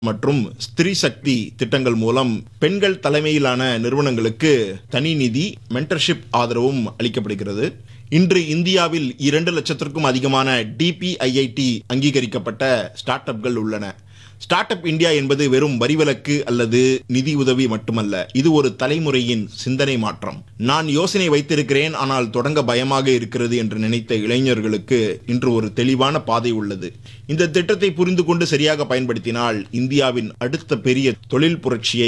மற்றும் ஸ்திரீ சக்தி திட்டங்கள் மூலம் பெண்கள் தலைமையிலான நிறுவனங்களுக்கு தனி நிதி மென்டர்ஷிப் ஆதரவும் அளிக்கப்படுகிறது இன்று இந்தியாவில் இரண்டு லட்சத்திற்கும் அதிகமான டிபிஐஐடி அங்கீகரிக்கப்பட்ட ஸ்டார்ட் அப்கள் உள்ளன ஸ்டார்ட் அப் இந்தியா என்பது வெறும் வரிவிலக்கு அல்லது நிதி உதவி மட்டுமல்ல இது ஒரு தலைமுறையின் சிந்தனை மாற்றம் நான் யோசனை வைத்திருக்கிறேன் ஆனால் தொடங்க பயமாக இருக்கிறது என்று நினைத்த இளைஞர்களுக்கு இன்று ஒரு தெளிவான பாதை உள்ளது இந்த திட்டத்தை புரிந்து கொண்டு சரியாக பயன்படுத்தினால் இந்தியாவின் அடுத்த பெரிய தொழில் புரட்சியை